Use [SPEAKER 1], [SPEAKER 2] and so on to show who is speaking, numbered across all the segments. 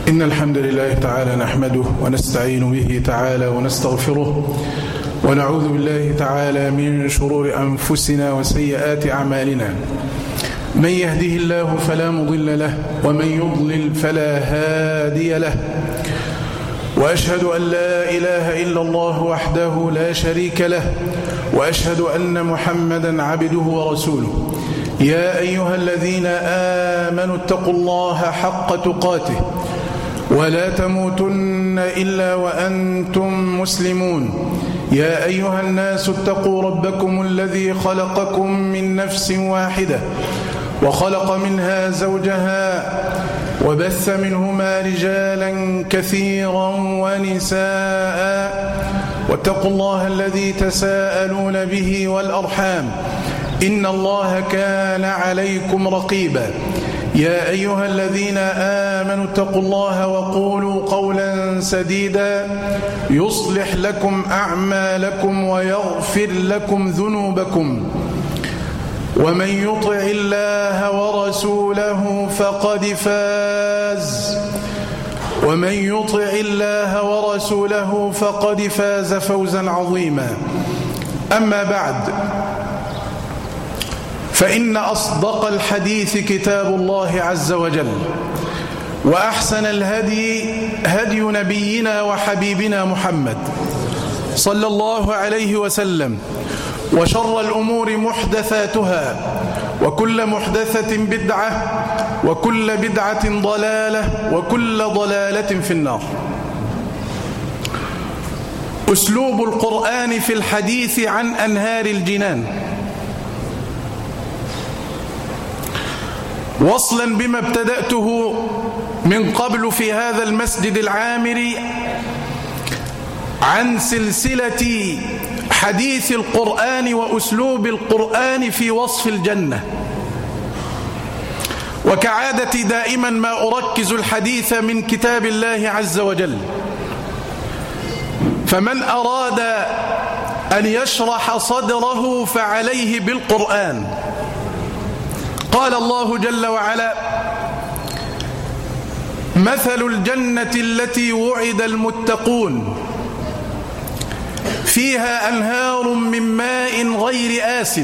[SPEAKER 1] إن الحمد لله تعالى نحمده ونستعين به تعالى ونستغفره ونعوذ بالله تعالى من شرور أنفسنا وسيئات أعمالنا من يهده الله فلا مضل له ومن يضلل فلا هادي له وأشهد أن لا إله إلا الله وحده لا شريك له وأشهد أن محمدا عبده ورسوله يا أيها الذين آمنوا اتقوا الله حق تقاته ولا تموتن إلا وأنتم مسلمون يا أيها الناس اتقوا ربكم الذي خلقكم من نفس واحدة وخلق منها زوجها وبث منهما رجالا كثيرا ونساء واتقوا الله الذي تساءلون به والأرحام إن الله كان عليكم رقيبا يا أيها الذين آمنوا اتقوا الله وقولوا قولا سديدا يصلح لكم أعمالكم ويغفر لكم ذنوبكم ومن يطع الله ورسوله فقد فاز ومن يطع الله ورسوله فقد فاز فوزا عظيما أما بعد فإن أصدق الحديث كتاب الله عز وجل وأحسن الهدي هدي نبينا وحبيبنا محمد صلى الله عليه وسلم وشر الأمور محدثاتها وكل محدثة بدعة وكل بدعة ضلالة وكل ضلالة في النار أسلوب القرآن في الحديث عن أنهار الجنان وصلا بما ابتدأته من قبل في هذا المسجد العامر عن سلسلة حديث القرآن وأسلوب القرآن في وصف الجنة وكعادتي دائما ما أركز الحديث من كتاب الله عز وجل فمن أراد أن يشرح صدره فعليه بالقرآن قال الله جل وعلا مثل الجنة التي وعد المتقون فيها أنهار من ماء غير آس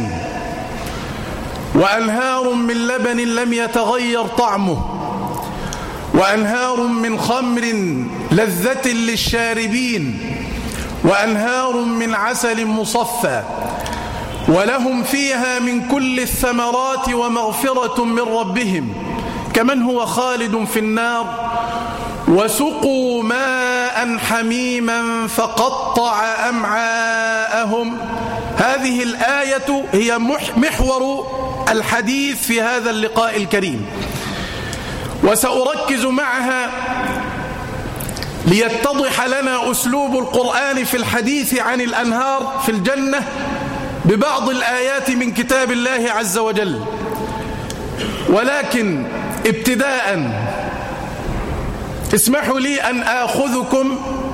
[SPEAKER 1] وأنهار من لبن لم يتغير طعمه وأنهار من خمر لذة للشاربين وأنهار من عسل مصفى ولهم فيها من كل الثمرات ومغفرة من ربهم كمن هو خالد في النار وسقوا ماء حميما فقطع أمعاءهم هذه الآية هي محور الحديث في هذا اللقاء الكريم وسأركز معها ليتضح لنا أسلوب القرآن في الحديث عن الأنهار في الجنة ببعض الآيات من كتاب الله عز وجل ولكن ابتداء اسمحوا لي أن آخذكم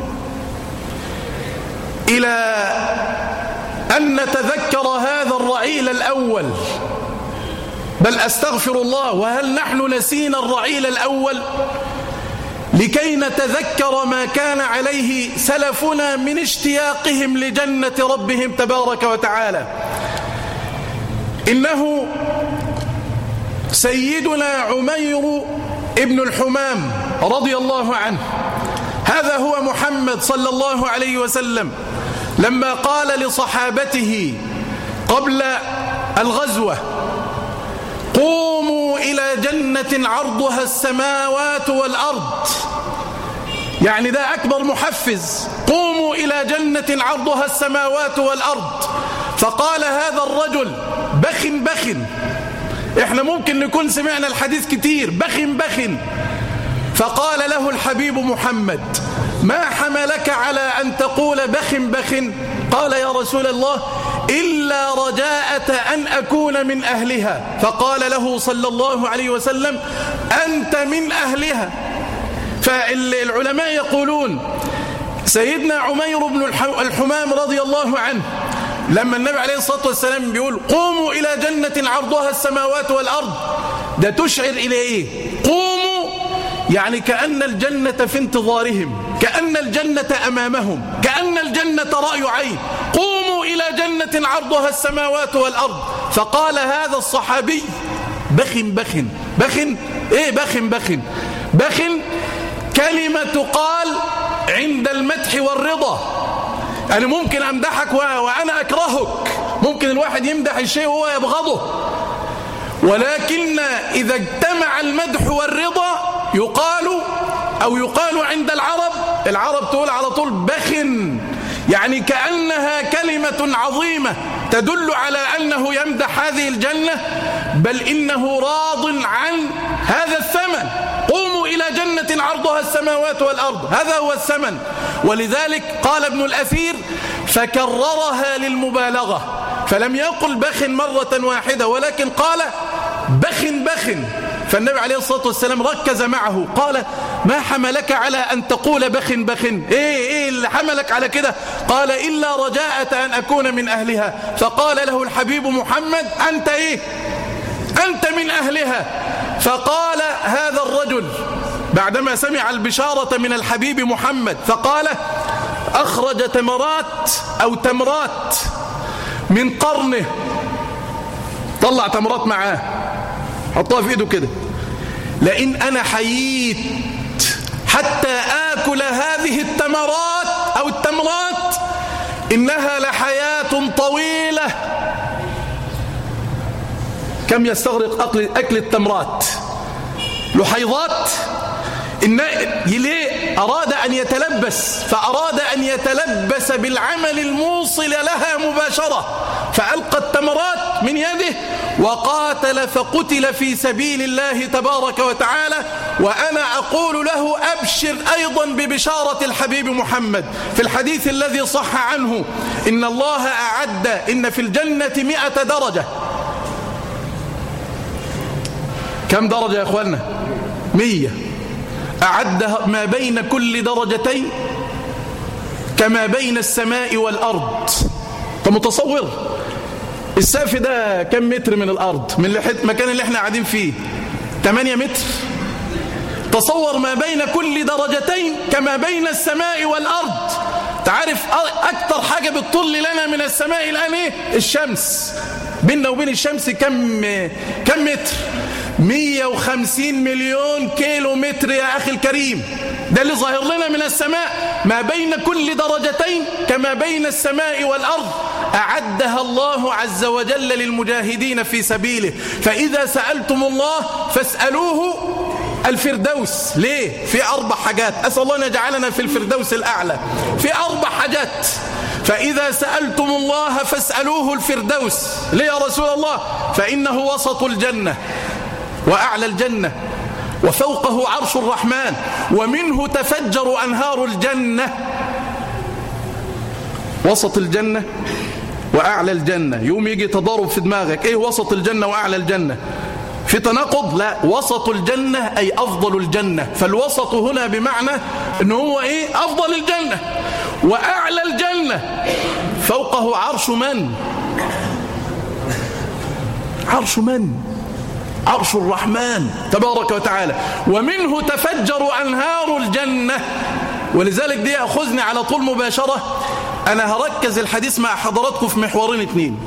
[SPEAKER 1] إلى أن نتذكر هذا الرعيل الأول بل أستغفر الله وهل نحن نسينا الرعيل الأول لكي نتذكر ما كان عليه سلفنا من اشتياقهم لجنة ربهم تبارك وتعالى إنه سيدنا عمير ابن الحمام رضي الله عنه هذا هو محمد صلى الله عليه وسلم لما قال لصحابته قبل الغزوة قوموا إلى جنة عرضها السماوات والأرض يعني ده أكبر محفز قوموا إلى جنة عرضها السماوات والأرض فقال هذا الرجل بخ بخ احنا ممكن نكون سمعنا الحديث كتير بخ بخ فقال له الحبيب محمد ما حملك على أن تقول بخ بخ قال يا رسول الله إلا رجاءة أن أكون من أهلها فقال له صلى الله عليه وسلم أنت من أهلها فالعلماء يقولون سيدنا عمير بن الحمام رضي الله عنه لما النبي عليه الصلاة والسلام بيقول قوموا إلى جنة عرضها السماوات والأرض ده تشعر إلى إيه قوموا يعني كأن الجنة في انتظارهم كأن الجنة أمامهم كأن الجنة رأي عين قوموا إلى جنة عرضها السماوات والأرض فقال هذا الصحابي بخن بخن بخن ايه بخن بخن بخن كلمة تقال عند المدح والرضا يعني ممكن أمدحك وأنا أكرهك ممكن الواحد يمدح الشيء وهو يبغضه ولكن إذا اجتمع المدح والرضا يقال أو يقال عند العرب العرب تقول على طول بخن يعني كأنها كلمة عظيمة تدل على أنه يمدح هذه الجنة بل إنه راض عن هذا الثمن قوموا إلى جنة عرضها السماوات والأرض هذا هو الثمن ولذلك قال ابن الأثير فكررها للمبالغة فلم يقل بخ مرة واحدة ولكن قال بخ بخ فالنبي عليه الصلاة والسلام ركز معه قال ما حملك على أن تقول بخ بخ إيه إيه اللي حملك على كده قال إلا رجاءة أن أكون من أهلها فقال له الحبيب محمد أنت إيه أنت من أهلها فقال هذا الرجل بعدما سمع البشارة من الحبيب محمد فقال أخرج تمرات أو تمرات من قرنه طلع تمرات معاه حطها في ايده كده لئن انا حييت حتى اكل هذه التمرات او التمرات انها لحياه طويله كم يستغرق اكل اكل التمرات لحيضات إن ليه أراد أن يتلبس فأراد أن يتلبس بالعمل الموصل لها مباشرة فألقى التمرات من يده وقاتل فقتل في سبيل الله تبارك وتعالى وأنا أقول له أبشر أيضا ببشارة الحبيب محمد في الحديث الذي صح عنه إن الله أعد إن في الجنة مئة درجة كم درجة يا أخوانا مية أعد ما بين كل درجتين كما بين السماء والأرض أنت متصور السقف ده كم متر من الأرض من المكان اللي احنا قاعدين فيه 8 متر تصور ما بين كل درجتين كما بين السماء والأرض تعرف أكثر حاجة بتطل لنا من السماء الآن إيه؟ الشمس بيننا وبين الشمس كم كم متر 150 مليون كيلو متر يا أخي الكريم ده اللي ظاهر لنا من السماء ما بين كل درجتين كما بين السماء والأرض أعدها الله عز وجل للمجاهدين في سبيله فإذا سألتم الله فاسألوه الفردوس ليه؟ في أربع حاجات أسأل الله أن يجعلنا في الفردوس الأعلى في أربع حاجات فإذا سألتم الله فاسألوه الفردوس ليه يا رسول الله فإنه وسط الجنة وأعلى الجنة وفوقه عرش الرحمن ومنه تفجر أنهار الجنة وسط الجنة وأعلى الجنة يوم يجي تضارب في دماغك إيه وسط الجنة وأعلى الجنة في تناقض لا وسط الجنة أي أفضل الجنة فالوسط هنا بمعنى أنه هو إيه أفضل الجنة وأعلى الجنة فوقه عرش من عرش من عرش الرحمن تبارك وتعالى ومنه تفجر أنهار الجنة ولذلك دي أخذني على طول مباشرة أنا هركز الحديث مع حضراتكم في محورين اثنين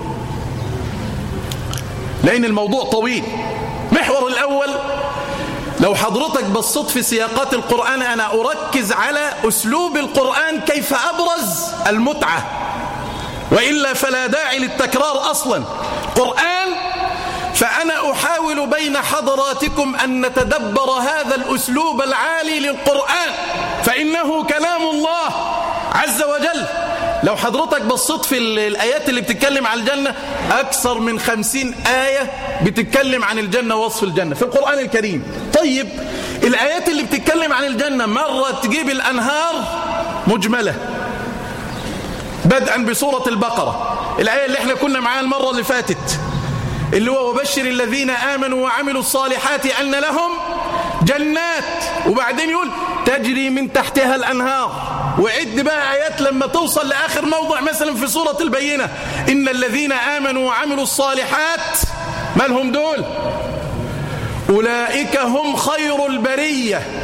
[SPEAKER 1] لأن الموضوع طويل محور الأول لو حضرتك بصيت في سياقات القرآن أنا أركز على أسلوب القرآن كيف أبرز المتعة وإلا فلا داعي للتكرار أصلا قرآن فأنا أحاول بين حضراتكم أن نتدبر هذا الأسلوب العالي للقرآن فإنه كلام الله عز وجل لو حضرتك بصيت في الآيات اللي بتتكلم عن الجنة أكثر من خمسين آية بتتكلم عن الجنة وصف الجنة في القرآن الكريم طيب الآيات اللي بتتكلم عن الجنة مرة تجيب الأنهار مجملة بدءا بسورة البقرة الآية اللي احنا كنا معاها المرة اللي فاتت اللي هو وبشر الذين آمنوا وعملوا الصالحات أن لهم جنات وبعدين يقول تجري من تحتها الأنهار وعد بقى آيات لما توصل لآخر موضع مثلا في سورة البينة إن الذين آمنوا وعملوا الصالحات ما لهم دول أولئك هم خير البرية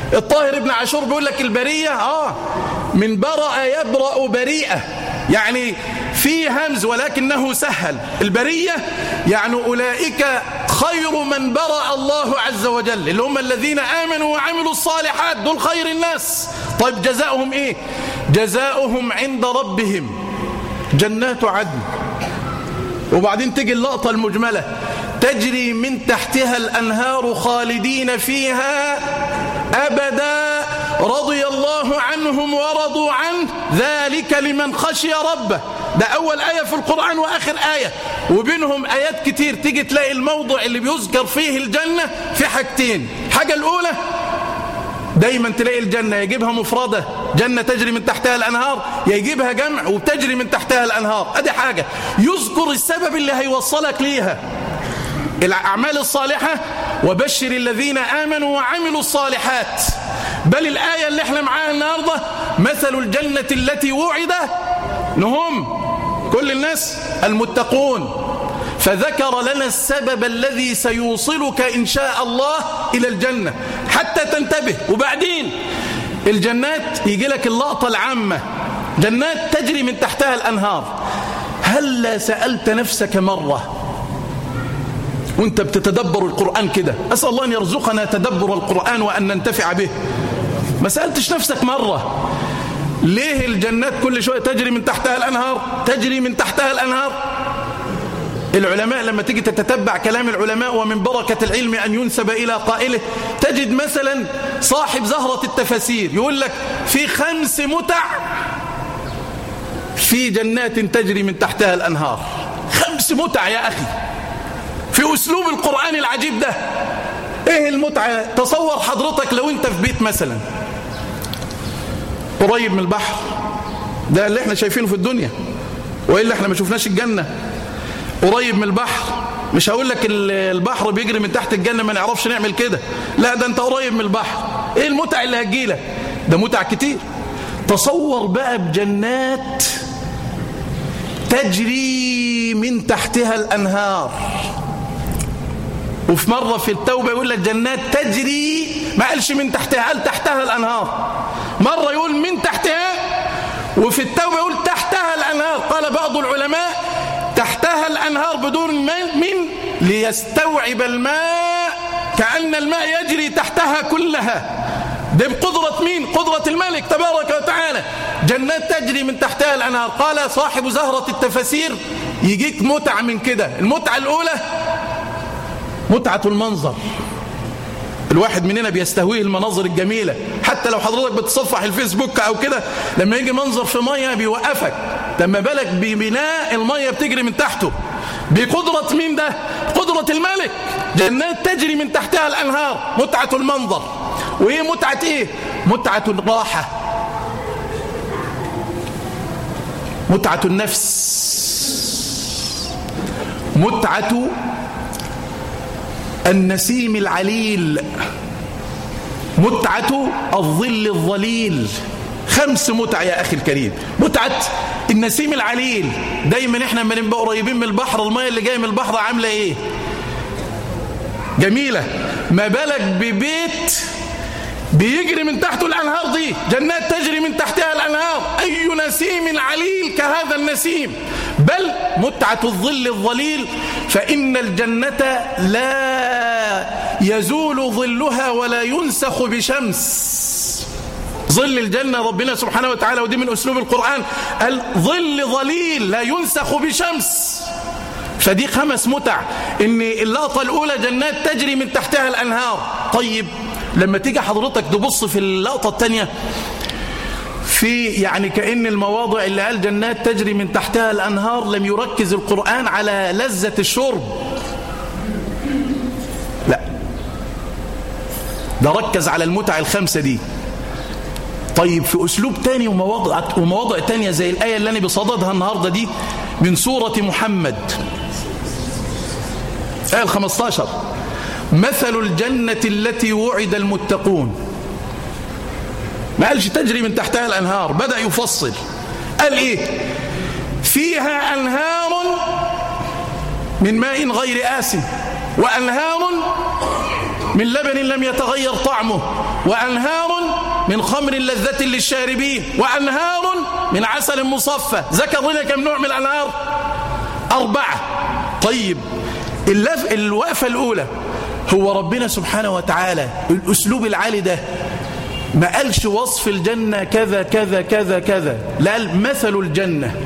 [SPEAKER 1] الطاهر ابن عاشور بيقول لك البرية آه من برأ يبرأ بريئة يعني في همز ولكنه سهل البرية يعني أولئك خير من برأ الله عز وجل اللي هم الذين آمنوا وعملوا الصالحات دول خير الناس طيب جزاؤهم إيه جزاؤهم عند ربهم جنات عدن وبعدين تجي اللقطة المجملة تجري من تحتها الأنهار خالدين فيها أبدا رضي الله عنهم ورضوا عنه ذلك لمن خشي ربه ده أول آية في القرآن وآخر آية وبينهم آيات كتير تيجي تلاقي الموضع اللي بيذكر فيه الجنة في حاجتين حاجة الأولى دايما تلاقي الجنة يجيبها مفردة جنة تجري من تحتها الأنهار يجيبها جمع وبتجري من تحتها الأنهار أدي حاجة يذكر السبب اللي هيوصلك ليها الأعمال الصالحة وبشر الذين آمنوا وعملوا الصالحات بل الآية اللي احنا معاها النهاردة مثل الجنة التي وعد نهم كل الناس المتقون فذكر لنا السبب الذي سيوصلك إن شاء الله إلى الجنة حتى تنتبه وبعدين الجنات يجي لك اللقطة العامة جنات تجري من تحتها الأنهار هل لا سألت نفسك مرة وانت بتتدبر القرآن كده أسأل الله أن يرزقنا تدبر القرآن وأن ننتفع به ما سألتش نفسك مرة ليه الجنات كل شوية تجري من تحتها الأنهار تجري من تحتها الأنهار العلماء لما تيجي تتتبع كلام العلماء ومن بركة العلم أن ينسب إلى قائله تجد مثلا صاحب زهرة التفاسير يقول لك في خمس متع في جنات تجري من تحتها الأنهار خمس متع يا أخي في أسلوب القرآن العجيب ده إيه المتعة تصور حضرتك لو أنت في بيت مثلا قريب من البحر ده اللي احنا شايفينه في الدنيا وإلا احنا ما شفناش الجنة قريب من البحر مش هقول لك البحر بيجري من تحت الجنة ما نعرفش نعمل كده لا ده انت قريب من البحر ايه المتع اللي هتجيلك ده متع كتير تصور بقى بجنات تجري من تحتها الأنهار وفي مرة في التوبة يقول لك جنات تجري ما قالش من تحتها قال تحتها الأنهار مرة يقول من تحتها وفي التوبة يقول تحتها الأنهار قال بعض العلماء تحتها الأنهار بدون من ليستوعب الماء كأن الماء يجري تحتها كلها ده بقدرة مين قدرة الملك تبارك وتعالى جنات تجري من تحتها الأنهار قال صاحب زهرة التفاسير يجيك متعة من كده المتعة الأولى متعة المنظر الواحد مننا بيستهويه المناظر الجميلة حتى لو حضرتك بتصفح الفيسبوك أو كده لما يجي منظر في مية بيوقفك لما بالك ببناء المية بتجري من تحته بقدرة مين ده قدرة الملك جنات تجري من تحتها الأنهار متعة المنظر وإيه متعة إيه متعة الراحة متعة النفس متعة النسيم العليل متعة الظل الظليل خمس متع يا أخي الكريم متعة النسيم العليل دايما احنا لما نبقى قريبين من البحر المية اللي جايه من البحر عاملة ايه جميلة ما بالك ببيت بيجري من تحته الأنهار دي جنات تجري من تحتها الأنهار أي نسيم عليل كهذا النسيم بل متعة الظل الظليل فإن الجنة لا يزول ظلها ولا ينسخ بشمس ظل الجنة ربنا سبحانه وتعالى ودي من أسلوب القرآن الظل ظليل لا ينسخ بشمس فدي خمس متع ان اللقطة الأولى جنات تجري من تحتها الأنهار طيب لما تيجي حضرتك تبص في اللقطة الثانية في يعني كأن المواضع اللي قال جنات تجري من تحتها الأنهار لم يركز القرآن على لذة الشرب لا ده ركز على المتع الخمسة دي طيب في أسلوب تاني ومواضع, ومواضع تانية زي الآية اللي أنا بصددها النهاردة دي من سورة محمد آية الخمستاشر مثل الجنة التي وعد المتقون ما قالش تجري من تحتها الأنهار بدأ يفصل قال إيه فيها أنهار من ماء غير آس وأنهار من لبن لم يتغير طعمه وأنهار من خمر لذة للشاربين وأنهار من عسل مصفى ذكر لنا كم نوع من الأنهار أربعة طيب الوقفة الأولى هو ربنا سبحانه وتعالى الأسلوب العالي ده ما قالش وصف الجنة كذا كذا كذا كذا لا مثل الجنة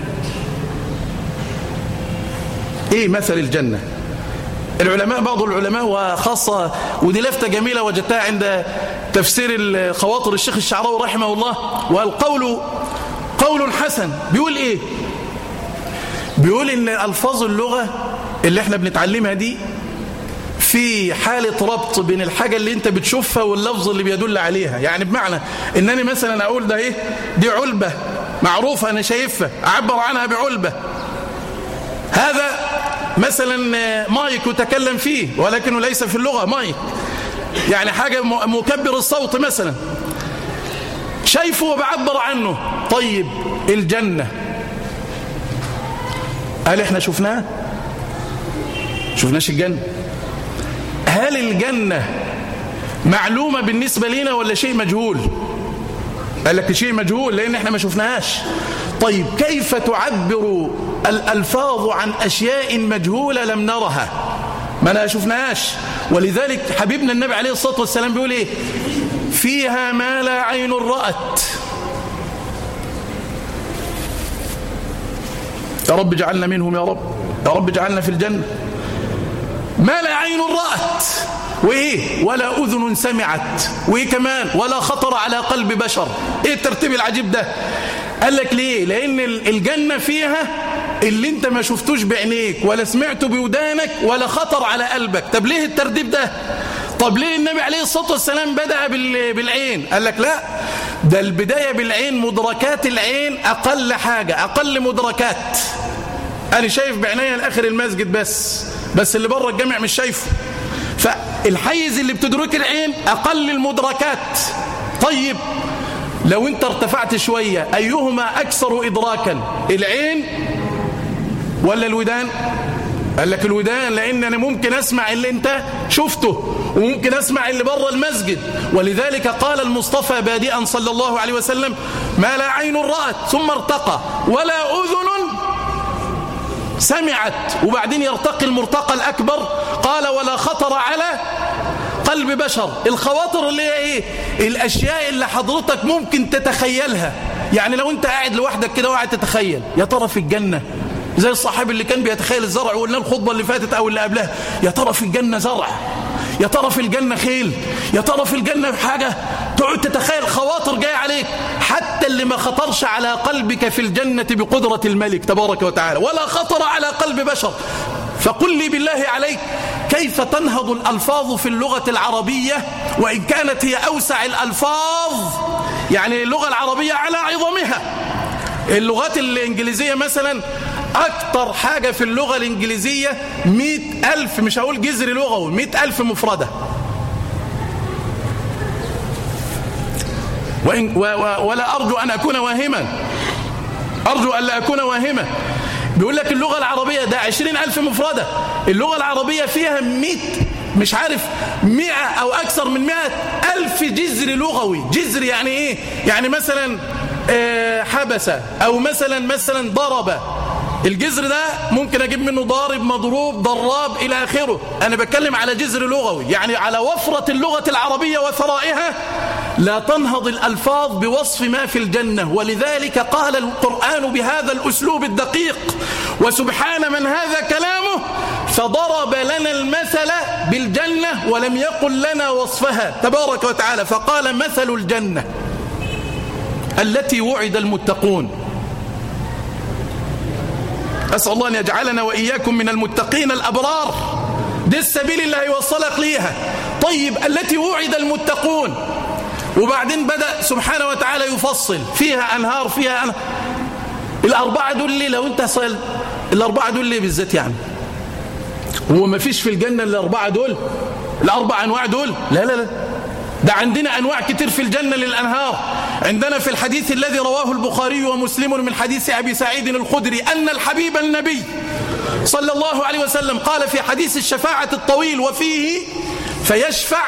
[SPEAKER 1] ايه مثل الجنة العلماء بعض العلماء وخاصة ودي لفتة جميلة وجدتها عند تفسير خواطر الشيخ الشعراوي رحمه الله والقول قول حسن بيقول ايه بيقول ان الفاظ اللغة اللي احنا بنتعلمها دي في حالة ربط بين الحاجة اللي انت بتشوفها واللفظ اللي بيدل عليها يعني بمعنى انني مثلا اقول ده ايه دي علبة معروفة انا شايفها اعبر عنها بعلبة هذا مثلا مايك يتكلم فيه ولكنه ليس في اللغة مايك يعني حاجة مكبر الصوت مثلا شايفه وبعبر عنه طيب الجنة هل احنا شفناها شفناش الجنة هل الجنة معلومة بالنسبة لنا ولا شيء مجهول قال لك شيء مجهول لأن احنا ما شفناهاش طيب كيف تعبر الألفاظ عن أشياء مجهولة لم نرها ما أنا شفناهاش ولذلك حبيبنا النبي عليه الصلاة والسلام بيقول إيه فيها ما لا عين رأت يا رب اجعلنا منهم يا رب يا رب اجعلنا في الجنة ما لا عين رأت وإيه ولا أذن سمعت وإيه كمان ولا خطر على قلب بشر إيه الترتيب العجيب ده قال لك ليه لأن الجنة فيها اللي انت ما شفتوش بعينيك ولا سمعته بودانك ولا خطر على قلبك طب ليه الترتيب ده طب ليه النبي عليه الصلاة والسلام بدأ بالعين قال لك لا ده البداية بالعين مدركات العين أقل حاجة أقل مدركات أنا شايف بعناية لآخر المسجد بس بس اللي بره الجامع مش شايفه فالحيز اللي بتدرك العين أقل المدركات طيب لو انت ارتفعت شوية أيهما أكثر إدراكا العين ولا الودان قال لك الودان لأن أنا ممكن أسمع اللي أنت شفته وممكن أسمع اللي بره المسجد ولذلك قال المصطفى بادئا صلى الله عليه وسلم ما لا عين رأت ثم ارتقى ولا أذن سمعت وبعدين يرتقي المرتقى الأكبر قال ولا خطر على قلب بشر الخواطر اللي هي ايه الاشياء اللي حضرتك ممكن تتخيلها يعني لو انت قاعد لوحدك كده وقاعد تتخيل يا ترى في الجنة زي الصحابي اللي كان بيتخيل الزرع وقلنا الخطبة اللي فاتت او اللي قبلها يا ترى في الجنة زرع يا ترى في الجنة خيل يا ترى في الجنة حاجة تقعد تتخيل خواطر جاية عليك حتى اللي ما خطرش على قلبك في الجنة بقدرة الملك تبارك وتعالى ولا خطر على قلب بشر فقل لي بالله عليك كيف تنهض الألفاظ في اللغة العربية وإن كانت هي أوسع الألفاظ يعني اللغة العربية على عظمها اللغات الإنجليزية مثلا أكتر حاجة في اللغة الإنجليزية مئة ألف مش هقول جذر لغوي مئة ألف مفردة وإن و و ولا أرجو أن أكون واهما أرجو أن لا أكون واهما بيقول لك اللغة العربية ده عشرين ألف مفردة اللغة العربية فيها مئة مش عارف مئة أو أكثر من مئة ألف جذر لغوي جذر يعني إيه يعني مثلا حبس أو مثلا مثلا ضرب الجذر ده ممكن أجيب منه ضارب مضروب ضراب إلى آخره أنا بتكلم على جذر لغوي يعني على وفرة اللغة العربية وثرائها لا تنهض الألفاظ بوصف ما في الجنة ولذلك قال القرآن بهذا الأسلوب الدقيق وسبحان من هذا كلامه فضرب لنا المثل بالجنة ولم يقل لنا وصفها تبارك وتعالى فقال مثل الجنة التي وعد المتقون أسأل الله أن يجعلنا وإياكم من المتقين الأبرار دي السبيل اللي هيوصلك ليها طيب التي وعد المتقون وبعدين بدأ سبحانه وتعالى يفصل فيها أنهار فيها أنهار الأربعة دول ليه لو أنت صل الأربعة دول ليه بالذات يعني هو ما فيش في الجنة الأربعة دول الأربع أنواع دول لا لا لا ده عندنا أنواع كتير في الجنة للأنهار عندنا في الحديث الذي رواه البخاري ومسلم من حديث أبي سعيد الخدري أن الحبيب النبي صلى الله عليه وسلم قال في حديث الشفاعة الطويل وفيه فيشفع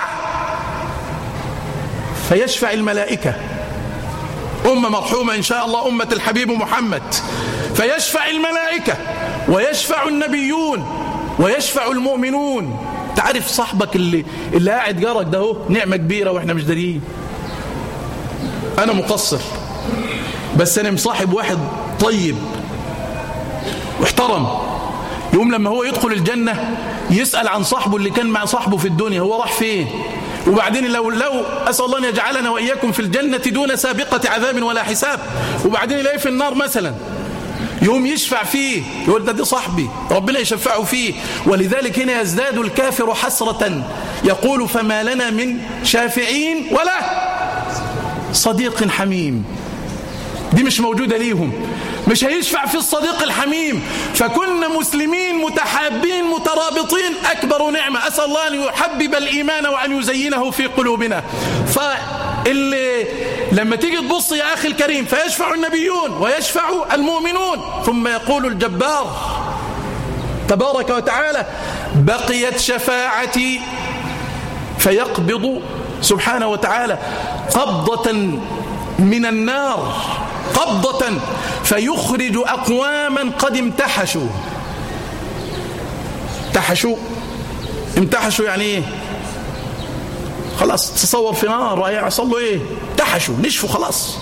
[SPEAKER 1] فيشفع الملائكة أمة مرحومة إن شاء الله أمة الحبيب محمد فيشفع الملائكة ويشفع النبيون ويشفع المؤمنون تعرف صاحبك اللي, اللي قاعد جارك ده هو نعمة كبيرة وإحنا مش دارين أنا مقصر بس أنا مصاحب واحد طيب واحترم يوم لما هو يدخل الجنة يسأل عن صاحبه اللي كان مع صاحبه في الدنيا هو راح فين وبعدين لو لو أسأل الله أن يجعلنا وإياكم في الجنة دون سابقة عذاب ولا حساب وبعدين يلاقي في النار مثلا يوم يشفع فيه يقول ده دي صاحبي ربنا يشفعه فيه ولذلك هنا يزداد الكافر حسرة يقول فما لنا من شافعين ولا صديق حميم دي مش موجودة ليهم مش هيشفع في الصديق الحميم فكنا مسلمين متحابين مترابطين أكبر نعمة أسأل الله أن يحبب الإيمان وأن يزينه في قلوبنا فاللي لما تيجي تبص يا أخي الكريم فيشفع النبيون ويشفع المؤمنون ثم يقول الجبار تبارك وتعالى بقيت شفاعتي فيقبض سبحانه وتعالى قبضة من النار قبضة فيخرج أقواما قد امتحشوا امتحشوا امتحشوا يعني ايه خلاص تصور في نار هيحصل له ايه امتحشوا نشفوا خلاص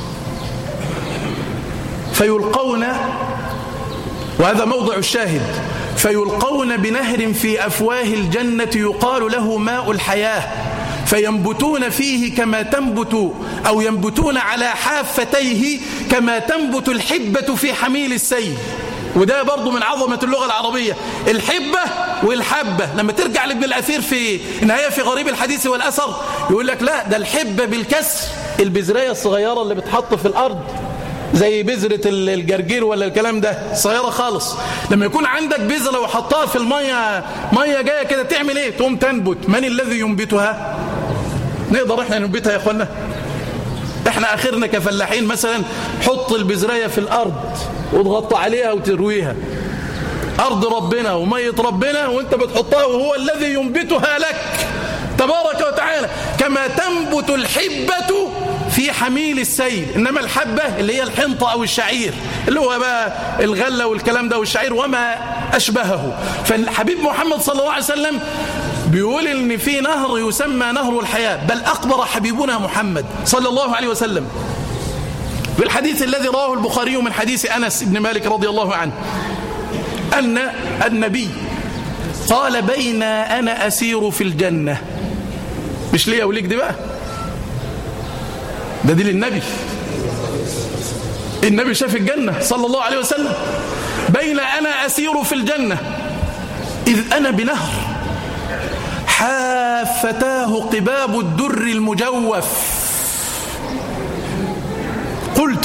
[SPEAKER 1] فيلقون وهذا موضع الشاهد فيلقون بنهر في أفواه الجنة يقال له ماء الحياة فينبتون فيه كما تنبت أو ينبتون على حافتيه كما تنبت الحبة في حميل السيل وده برضو من عظمة اللغة العربية الحبة والحبة لما ترجع لابن الأثير في نهاية في غريب الحديث والأثر يقول لك لا ده الحبة بالكسر البزرية الصغيرة اللي بتحط في الأرض زي بذرة الجرجير ولا الكلام ده صغيرة خالص لما يكون عندك بذرة وحطها في المية مية جاية كده تعمل ايه تقوم تنبت من الذي ينبتها نقدر احنا ننبتها يا اخوانا احنا اخرنا كفلاحين مثلا حط البذرية في الارض وتغطى عليها وترويها ارض ربنا ومية ربنا وانت بتحطها وهو الذي ينبتها لك تبارك وتعالى كما تنبت الحبة في حميل السيل إنما الحبة اللي هي الحنطة أو الشعير اللي هو بقى الغلة والكلام ده والشعير وما أشبهه فالحبيب محمد صلى الله عليه وسلم بيقول إن في نهر يسمى نهر الحياة بل أخبر حبيبنا محمد صلى الله عليه وسلم في الحديث الذي رواه البخاري من حديث أنس بن مالك رضي الله عنه أن النبي قال بين أنا أسير في الجنة مش ليا وليك دي بقى ده دي للنبي النبي شاف الجنة صلى الله عليه وسلم بين أنا أسير في الجنة إذ أنا بنهر حافتاه قباب الدر المجوف قلت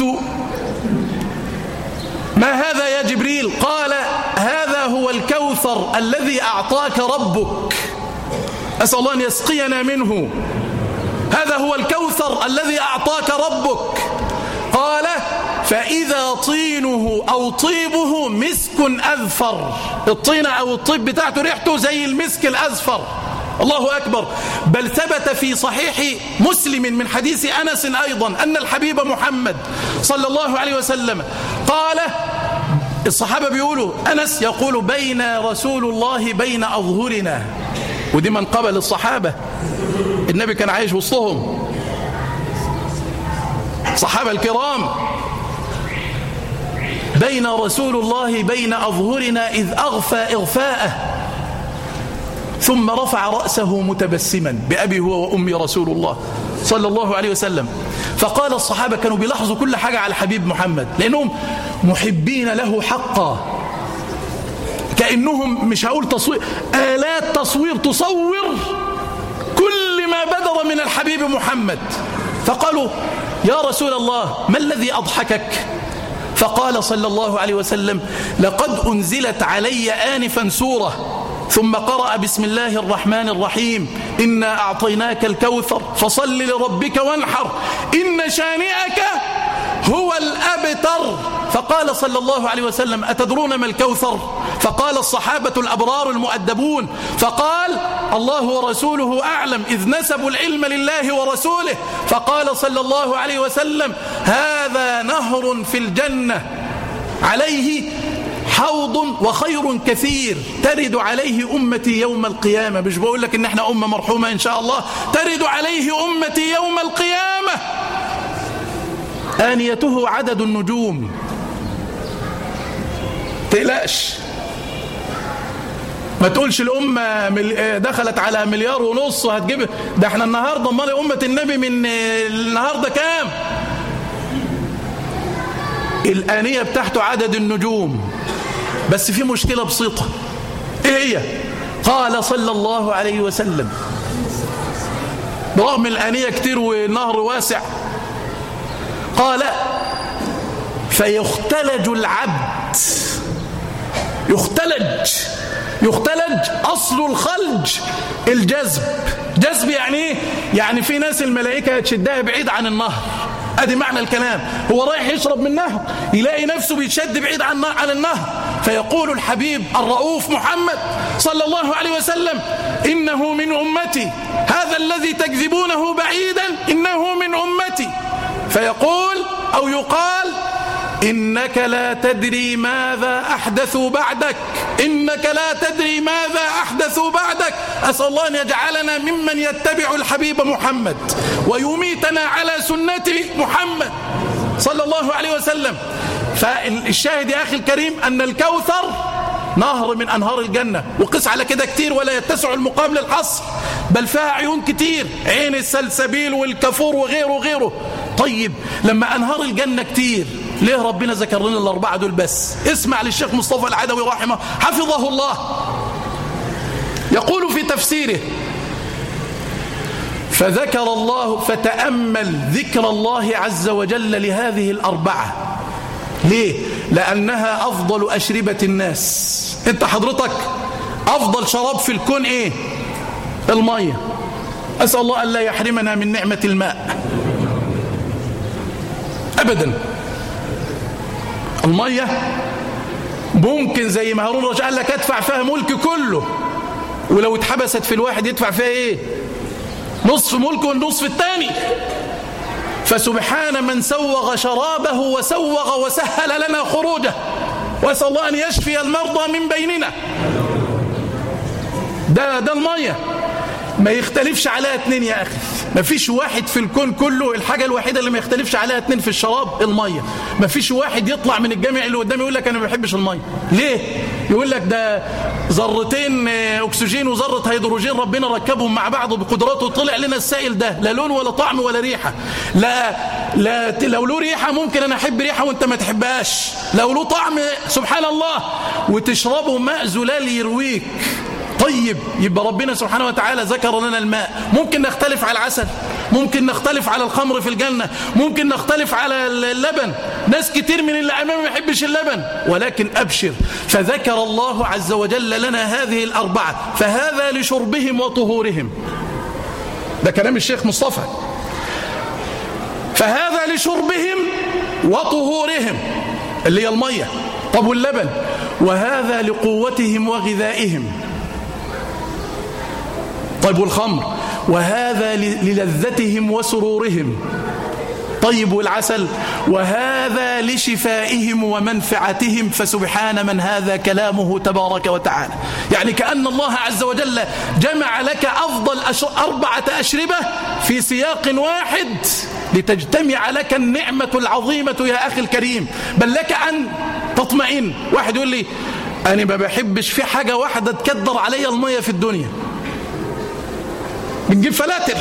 [SPEAKER 1] ما هذا يا جبريل قال هذا هو الكوثر الذي أعطاك ربك أسأل الله أن يسقينا منه هذا هو الكوثر الذي أعطاك ربك قال فإذا طينه أو طيبه مسك أذفر الطينة أو الطيب بتاعته ريحته زي المسك الأذفر الله أكبر بل ثبت في صحيح مسلم من حديث أنس أيضا أن الحبيب محمد صلى الله عليه وسلم قال الصحابة بيقولوا أنس يقول بين رسول الله بين أظهرنا ودي من قبل الصحابة النبي كان عايش وسطهم صحابة الكرام بين رسول الله بين أظهرنا إذ أغفى إغفاءه ثم رفع رأسه متبسما بأبي هو وأمي رسول الله صلى الله عليه وسلم فقال الصحابة كانوا بيلاحظوا كل حاجة على حبيب محمد لأنهم محبين له حقا كأنهم مش هقول تصوير آلات تصوير تصور كل ما بدر من الحبيب محمد فقالوا يا رسول الله ما الذي أضحكك فقال صلى الله عليه وسلم لقد أنزلت علي آنفا سورة ثم قرأ بسم الله الرحمن الرحيم إنا أعطيناك الكوثر فصل لربك وانحر إن شانئك هو الأبتر فقال صلى الله عليه وسلم أتدرون ما الكوثر فقال الصحابة الأبرار المؤدبون فقال الله ورسوله أعلم إذ نسبوا العلم لله ورسوله فقال صلى الله عليه وسلم هذا نهر في الجنة عليه حوض وخير كثير ترد عليه أمتي يوم القيامة مش بقول لك إن احنا أمة مرحومة إن شاء الله ترد عليه أمتي يوم القيامة آنيته عدد النجوم تقلقش ما تقولش الأمة دخلت على مليار ونص وهتجيب ده احنا النهاردة امال أمة النبي من النهاردة كام الآنية بتاعته عدد النجوم بس في مشكلة بسيطة ايه هي قال صلى الله عليه وسلم برغم الآنية كتير والنهر واسع قال فيختلج العبد يختلج يختلج أصل الخلج الجذب جذب يعني ايه يعني في ناس الملائكة تشدها بعيد عن النهر ادي معنى الكلام هو رايح يشرب من نهر يلاقي نفسه بيتشد بعيد عن عن النهر فيقول الحبيب الرؤوف محمد صلى الله عليه وسلم إنه من أمتي هذا الذي تكذبونه بعيدا إنه من أمتي فيقول أو يقال إنك لا تدري ماذا أحدثوا بعدك إنك لا تدري ماذا أحدثوا بعدك أسأل الله أن يجعلنا ممن يتبع الحبيب محمد ويميتنا على سنة محمد صلى الله عليه وسلم فالشاهد يا أخي الكريم أن الكوثر نهر من أنهار الجنة وقس على كده كتير ولا يتسع المقام للحصر بل فيها عيون كتير عين السلسبيل والكفور وغيره وغيره طيب لما أنهار الجنة كتير ليه ربنا ذكر لنا الأربعة دول بس اسمع للشيخ مصطفى العدوي رحمه حفظه الله يقول في تفسيره فذكر الله فتأمل ذكر الله عز وجل لهذه الأربعة ليه؟ لأنها أفضل أشربة الناس أنت حضرتك أفضل شراب في الكون إيه؟ المية أسأل الله أن لا يحرمنا من نعمة الماء أبدا المية ممكن زي ما هارون رشد قال لك ادفع فيها ملك كله ولو اتحبست في الواحد يدفع فيها ايه نصف ملكه والنصف الثاني فسبحان من سوغ شرابه وسوغ وسهل لنا خروجه واسال الله ان يشفي المرضى من بيننا ده ده الميه ما يختلفش عليها اتنين يا اخي ما فيش واحد في الكون كله الحاجة الوحيدة اللي ما يختلفش عليها اتنين في الشراب المية ما فيش واحد يطلع من الجامع اللي قدامي يقول لك انا ما بحبش المية ليه يقول لك ده ذرتين اكسجين وذرة هيدروجين ربنا ركبهم مع بعض بقدراته طلع لنا السائل ده لا لون ولا طعم ولا ريحة لا لا لو له ريحة ممكن انا احب ريحة وانت ما تحبهاش لو له طعم سبحان الله وتشربه ماء زلال يرويك طيب يبقى ربنا سبحانه وتعالى ذكر لنا الماء ممكن نختلف على العسل ممكن نختلف على الخمر في الجنة ممكن نختلف على اللبن ناس كتير من اللي أمامي ما يحبش اللبن ولكن أبشر فذكر الله عز وجل لنا هذه الأربعة فهذا لشربهم وطهورهم ده كلام الشيخ مصطفى فهذا لشربهم وطهورهم اللي هي المية طب واللبن وهذا لقوتهم وغذائهم طيب والخمر وهذا للذتهم وسرورهم طيب والعسل وهذا لشفائهم ومنفعتهم فسبحان من هذا كلامه تبارك وتعالى يعني كأن الله عز وجل جمع لك أفضل أربعة أشربة في سياق واحد لتجتمع لك النعمة العظيمة يا أخي الكريم بل لك أن تطمئن واحد يقول لي أنا ما بحبش في حاجة واحدة تكدر علي المية في الدنيا بنجيب فلاتر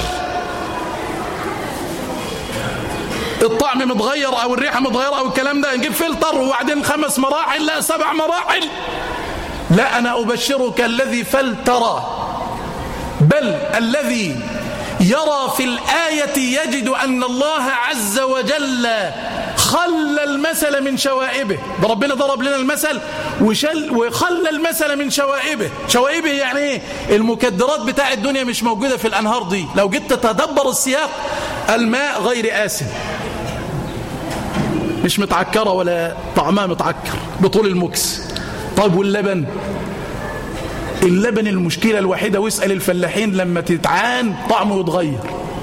[SPEAKER 1] الطعم متغير او الريحه متغيره او الكلام ده نجيب فلتر وبعدين خمس مراحل لا سبع مراحل لا انا ابشرك الذي فلتر بل الذي يرى في الايه يجد ان الله عز وجل خلى المثل من شوائبه ده ربنا ضرب لنا المثل وشل وخلى المثل من شوائبه شوائبه يعني ايه المكدرات بتاع الدنيا مش موجودة في الأنهار دي لو جيت تتدبر السياق الماء غير آسن مش متعكرة ولا طعمها متعكر بطول المكس طيب واللبن اللبن المشكلة الوحيدة واسأل الفلاحين لما تتعان طعمه يتغير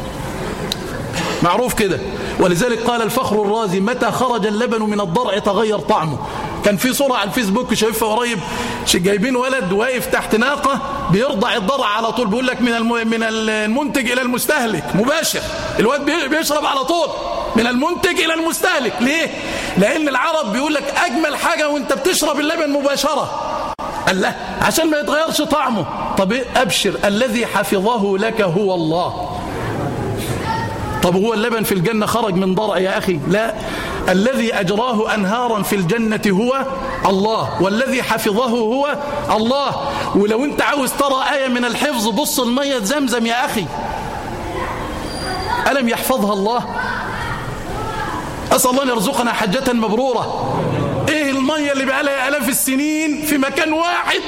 [SPEAKER 1] معروف كده ولذلك قال الفخر الرازي متى خرج اللبن من الضرع تغير طعمه كان في صورة على الفيسبوك شايفها قريب جايبين ولد واقف تحت ناقة بيرضع الضرع على طول بيقول لك من من المنتج إلى المستهلك مباشر الواد بيشرب على طول من المنتج إلى المستهلك ليه؟ لأن العرب بيقول لك أجمل حاجة وانت بتشرب اللبن مباشرة قال لا عشان ما يتغيرش طعمه طب أبشر الذي حفظه لك هو الله طب هو اللبن في الجنة خرج من ضرع يا أخي لا الذي أجراه أنهارا في الجنة هو الله والذي حفظه هو الله ولو انت عاوز ترى آية من الحفظ بص المية زمزم يا أخي ألم يحفظها الله أسأل الله أن يرزقنا حجة مبرورة إيه المية اللي بقالها آلاف السنين في مكان واحد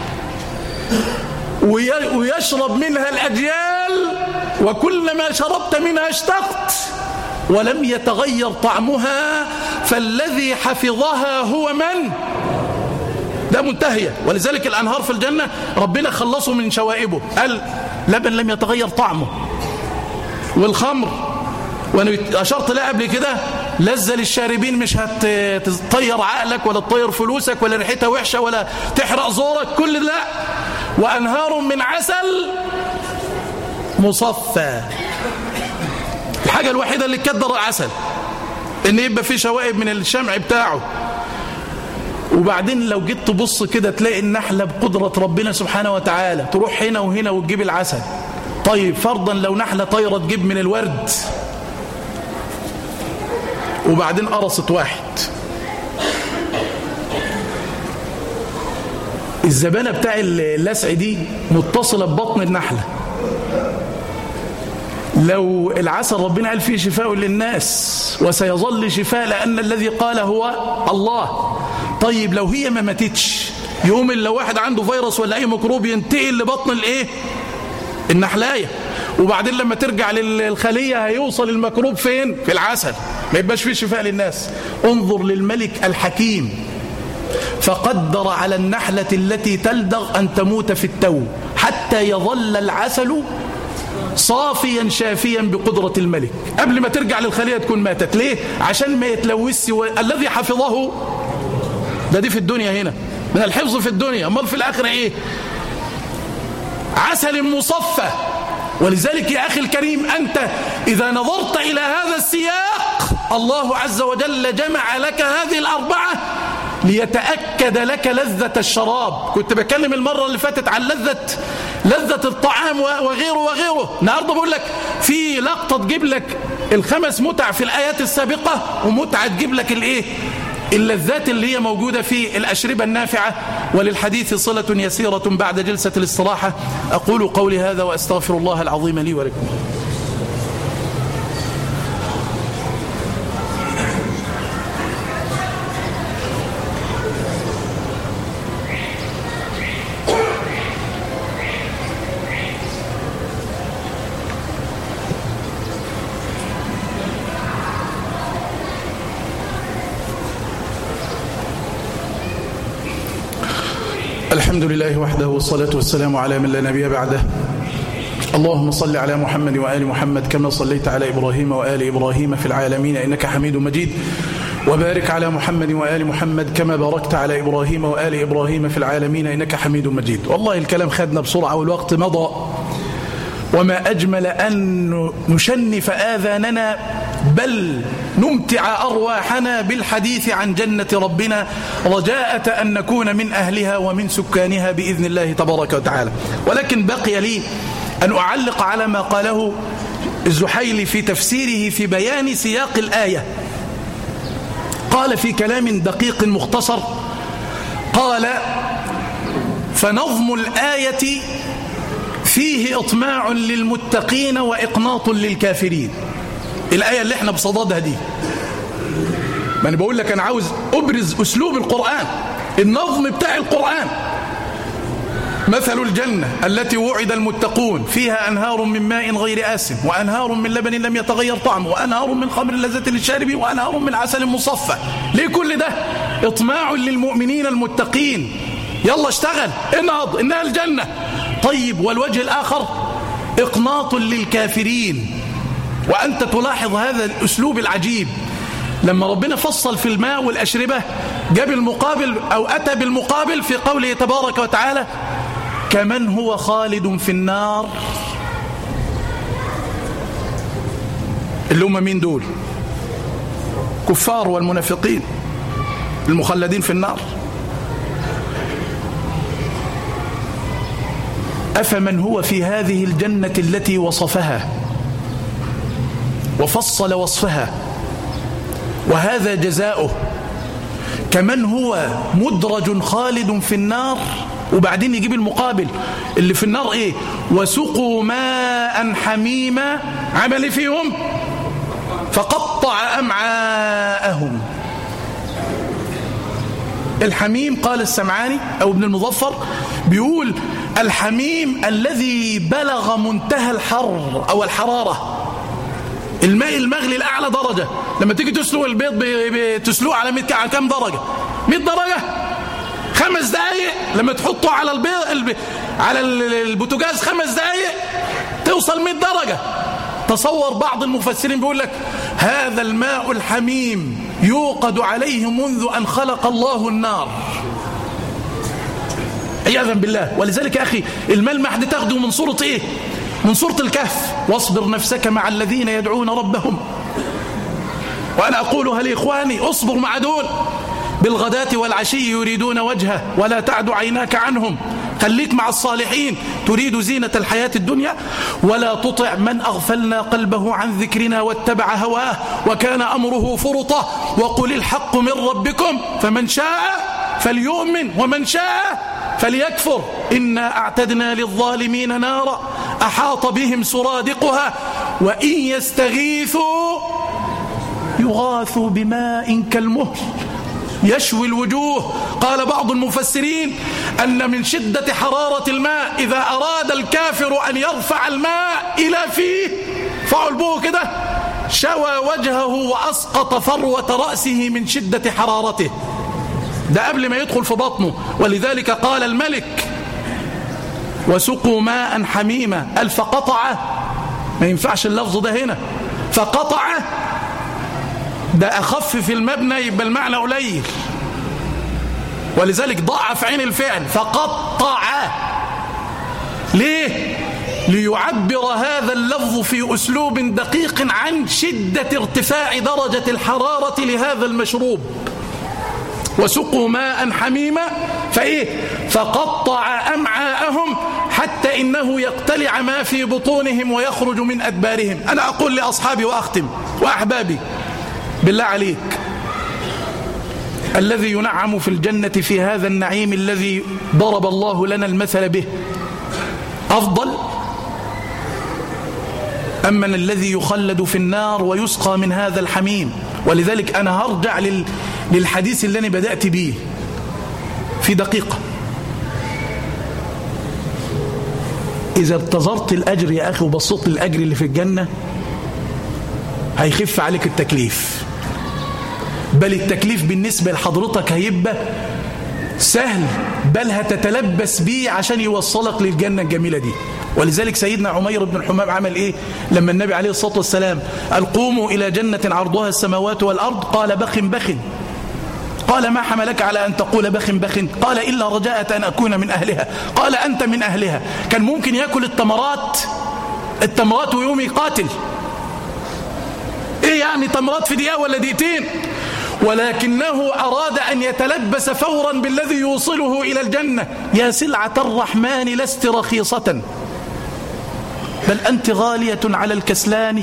[SPEAKER 1] ويشرب منها الأجيال وكلما شربت منها اشتقت ولم يتغير طعمها فالذي حفظها هو من ده منتهية ولذلك الأنهار في الجنة ربنا خلصوا من شوائبه قال لبن لم يتغير طعمه والخمر وانا اشرت لها قبل كده لذة للشاربين مش هتطير عقلك ولا تطير فلوسك ولا ريحتها وحشة ولا تحرق زورك كل ده وأنهار من عسل مصفى الحاجة الوحيدة اللي تكدر العسل ان يبقى فيه شوائب من الشمع بتاعه وبعدين لو جيت تبص كده تلاقي النحلة بقدرة ربنا سبحانه وتعالى تروح هنا وهنا وتجيب العسل طيب فرضا لو نحلة طايرة تجيب من الورد وبعدين قرصت واحد الزبانة بتاع اللسع دي متصلة ببطن النحلة لو العسل ربنا قال فيه شفاء للناس وسيظل شفاء لأن الذي قال هو الله طيب لو هي ما ماتتش يوم لو واحد عنده فيروس ولا أي ميكروب ينتقل لبطن الايه النحلاية وبعدين لما ترجع للخلية هيوصل الميكروب فين في العسل ما يبقاش فيه شفاء للناس انظر للملك الحكيم فقدر على النحلة التي تلدغ أن تموت في التو حتى يظل العسل صافيا شافيا بقدرة الملك قبل ما ترجع للخلية تكون ماتت ليه؟ عشان ما يتلوث و... الذي حفظه ده دي في الدنيا هنا من الحفظ في الدنيا امال في الآخرة ايه عسل مصفى ولذلك يا أخي الكريم أنت إذا نظرت إلى هذا السياق الله عز وجل جمع لك هذه الأربعة ليتأكد لك لذة الشراب كنت بكلم المرة اللي فاتت عن لذة لذة الطعام وغيره وغيره النهارده بقول لك في لقطة تجيب لك الخمس متع في الآيات السابقة ومتعة تجيب لك الايه اللذات اللي هي موجودة في الأشربة النافعة وللحديث صلة يسيرة بعد جلسة الاستراحة أقول قولي هذا وأستغفر الله العظيم لي ولكم الحمد لله وحده والصلاة والسلام على من لا نبي بعده اللهم صل على محمد وآل محمد كما صليت على إبراهيم وآل إبراهيم في العالمين إنك حميد مجيد وبارك على محمد وآل محمد كما باركت على إبراهيم وآل إبراهيم في العالمين إنك حميد مجيد والله الكلام خدنا بسرعة والوقت مضى وما أجمل أن نشنف آذاننا بل نمتع أرواحنا بالحديث عن جنة ربنا رجاءة أن نكون من أهلها ومن سكانها بإذن الله تبارك وتعالى ولكن بقي لي أن أعلق على ما قاله الزحيلي في تفسيره في بيان سياق الآية قال في كلام دقيق مختصر قال فنظم الآية فيه إطماع للمتقين وإقناط للكافرين الآية اللي احنا بصددها دي ما أنا بقول لك أنا عاوز أبرز أسلوب القرآن النظم بتاع القرآن مثل الجنة التي وعد المتقون فيها أنهار من ماء غير آسن وأنهار من لبن لم يتغير طعمه وأنهار من خمر لذة للشارب وأنهار من عسل مصفى ليه كل ده إطماع للمؤمنين المتقين يلا اشتغل انهض إنها الجنة طيب والوجه الآخر إقناط للكافرين وأنت تلاحظ هذا الأسلوب العجيب لما ربنا فصل في الماء والأشربة جاب المقابل أو أتى بالمقابل في قوله تبارك وتعالى كمن هو خالد في النار اللي هم مين دول كفار والمنافقين المخلدين في النار أفمن هو في هذه الجنة التي وصفها وفصل وصفها وهذا جزاؤه كمن هو مدرج خالد في النار وبعدين يجيب المقابل اللي في النار ايه وسقوا ماء حميما عمل فيهم فقطع أمعاءهم الحميم قال السمعاني أو ابن المظفر بيقول الحميم الذي بلغ منتهى الحر أو الحرارة الماء المغلي الأعلى درجة لما تيجي تسلق البيض بتسلقه على 100 كم درجة 100 درجة خمس دقايق لما تحطه على البيض على البوتاجاز خمس دقايق توصل 100 درجة تصور بعض المفسرين بيقول لك هذا الماء الحميم يوقد عليه منذ أن خلق الله النار عياذا بالله ولذلك يا أخي الملمح دي تاخده من صورة إيه من صورة الكهف واصبر نفسك مع الذين يدعون ربهم وأنا أقولها لإخواني اصبر مع دول بالغداة والعشي يريدون وجهه ولا تعد عيناك عنهم خليك مع الصالحين تريد زينة الحياة الدنيا ولا تطع من أغفلنا قلبه عن ذكرنا واتبع هواه وكان أمره فرطة وقل الحق من ربكم فمن شاء فليؤمن ومن شاء فليكفر إنا أعتدنا للظالمين نارا أحاط بهم سرادقها وإن يستغيثوا يغاثوا بماء كالمهل يشوي الوجوه قال بعض المفسرين أن من شدة حرارة الماء إذا أراد الكافر أن يرفع الماء إلى فيه فعلبوه كده شوى وجهه وأسقط فروة رأسه من شدة حرارته ده قبل ما يدخل في بطنه ولذلك قال الملك وسقوا ماء حميما قال فقطع ما ينفعش اللفظ ده هنا فقطع ده أخف في المبنى يبقى المعنى قليل ولذلك ضعف عين الفعل فقطع ليه ليعبر هذا اللفظ في أسلوب دقيق عن شدة ارتفاع درجة الحرارة لهذا المشروب وسقوا ماء حميما فإيه فقطع أمعاءهم حتى إنه يقتلع ما في بطونهم ويخرج من أدبارهم أنا أقول لأصحابي وأختم وأحبابي بالله عليك الذي ينعم في الجنة في هذا النعيم الذي ضرب الله لنا المثل به أفضل أما الذي يخلد في النار ويسقى من هذا الحميم ولذلك أنا هرجع للحديث اللي أنا بدأت به في دقيقة إذا انتظرت الأجر يا أخي وبصيت للأجر اللي في الجنة هيخف عليك التكليف بل التكليف بالنسبة لحضرتك هيبقى سهل بل هتتلبس بيه عشان يوصلك للجنة الجميلة دي ولذلك سيدنا عمير بن الحمام عمل ايه لما النبي عليه الصلاة والسلام قال قوموا إلى جنة عرضها السماوات والأرض قال بخ بخ قال ما حملك على أن تقول بخ بخ قال إلا رجاءة أن أكون من أهلها قال أنت من أهلها كان ممكن يأكل التمرات التمرات ويوم يقاتل ايه يعني تمرات في دقيقة ولا دقيقتين ولكنه أراد أن يتلبس فورا بالذي يوصله إلى الجنة يا سلعة الرحمن لست رخيصة بل أنت غالية على الكسلان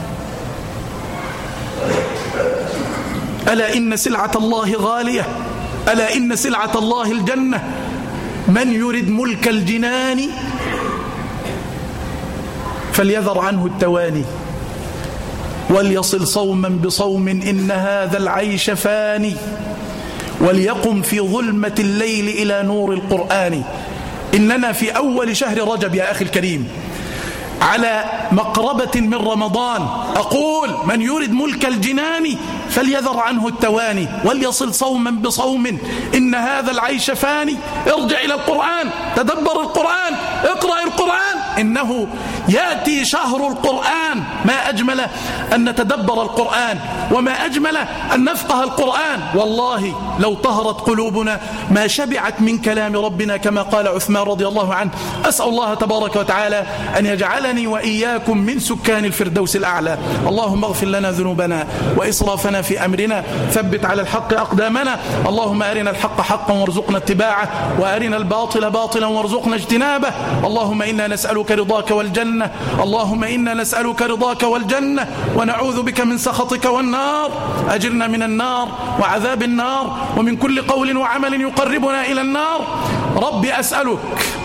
[SPEAKER 1] ألا إن سلعة الله غالية ألا إن سلعة الله الجنة من يرد ملك الجنان فليذر عنه التواني وليصل صوما بصوم إن هذا العيش فاني وليقم في ظلمة الليل إلى نور القرآن إننا في أول شهر رجب يا أخي الكريم على مقربة من رمضان أقول من يريد ملك الجنان فليذر عنه التواني وليصل صوما بصوم إن هذا العيش فاني ارجع إلى القرآن تدبر القرآن اقرأ القرآن إنه يأتي شهر القرآن ما أجمل أن نتدبر القرآن وما أجمل أن نفقه القرآن والله لو طهرت قلوبنا ما شبعت من كلام ربنا كما قال عثمان رضي الله عنه أسأل الله تبارك وتعالى أن يجعلني وإياكم من سكان الفردوس الأعلى اللهم اغفر لنا ذنوبنا وإسرافنا في أمرنا ثبت على الحق أقدامنا اللهم أرنا الحق حقا وارزقنا اتباعه وأرنا الباطل باطلا وارزقنا اجتنابه اللهم إنا نسألك رضاك والجنة اللهم إنا نسألك رضاك والجنة ونعوذ بك من سخطك والنار أجرنا من النار وعذاب النار ومن كل قول وعمل يقربنا إلى النار رب أسألك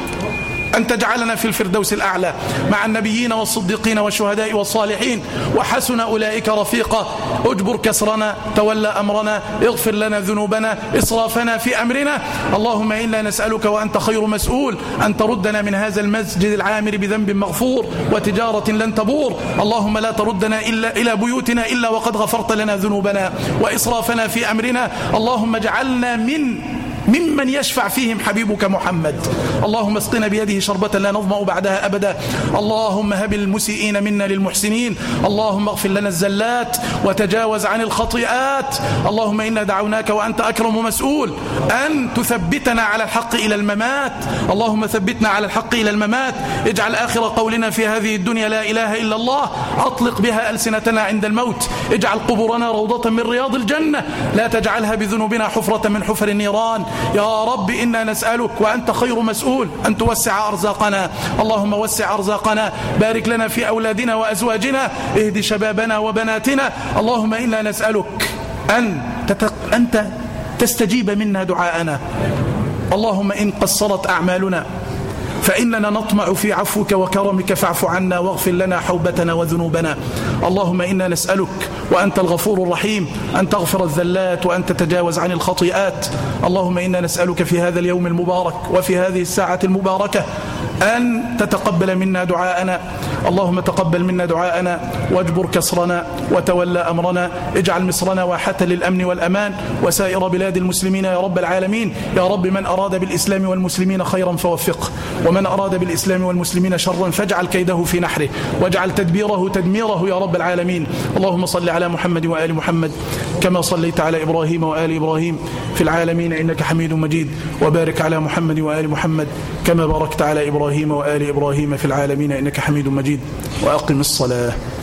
[SPEAKER 1] أن تجعلنا في الفردوس الأعلى مع النبيين والصديقين والشهداء والصالحين وحسن أولئك رفيقا اجبر كسرنا تولى أمرنا اغفر لنا ذنوبنا إصرافنا في أمرنا اللهم إنا نسألك وأنت خير مسؤول أن تردنا من هذا المسجد العامر بذنب مغفور وتجارة لن تبور اللهم لا تردنا إلا إلى بيوتنا إلا وقد غفرت لنا ذنوبنا وإصرافنا في أمرنا اللهم اجعلنا من ممن يشفع فيهم حبيبك محمد اللهم اسقنا بيده شربة لا نظمأ بعدها أبدا اللهم هب المسيئين منا للمحسنين اللهم اغفر لنا الزلات وتجاوز عن الخطيئات اللهم إنا دعوناك وأنت أكرم مسؤول أن تثبتنا على الحق إلى الممات اللهم ثبتنا على الحق إلى الممات اجعل آخر قولنا في هذه الدنيا لا إله إلا الله أطلق بها ألسنتنا عند الموت اجعل قبورنا روضة من رياض الجنة لا تجعلها بذنوبنا حفرة من حفر النيران يا رب إنا نسألك وأنت خير مسؤول أن توسع أرزاقنا اللهم وسع أرزاقنا بارك لنا في أولادنا وأزواجنا اهد شبابنا وبناتنا اللهم إنا نسألك أن تتق... أنت تستجيب منا دعاءنا اللهم إن قصرت أعمالنا فإننا نطمع في عفوك وكرمك فاعف عنا واغفر لنا حوبتنا وذنوبنا اللهم إنا نسألك وأنت الغفور الرحيم أن تغفر الذلات وأن تتجاوز عن الخطيئات اللهم إنا نسألك في هذا اليوم المبارك وفي هذه الساعة المباركة أن تتقبل منا دعاءنا اللهم تقبل منا دعاءنا واجبر كسرنا وتولى أمرنا اجعل مصرنا واحة للأمن والأمان وسائر بلاد المسلمين يا رب العالمين يا رب من أراد بالإسلام والمسلمين خيرا فوفقه ومن أراد بالإسلام والمسلمين شرا فاجعل كيده في نحره واجعل تدبيره تدميره يا رب العالمين اللهم صل على محمد وآل محمد كما صليت على إبراهيم وآل إبراهيم في العالمين إنك حميد مجيد وبارك على محمد وآل محمد كما باركت على إبراهيم وآل إبراهيم في العالمين إنك حميد مجيد وأقم الصلاة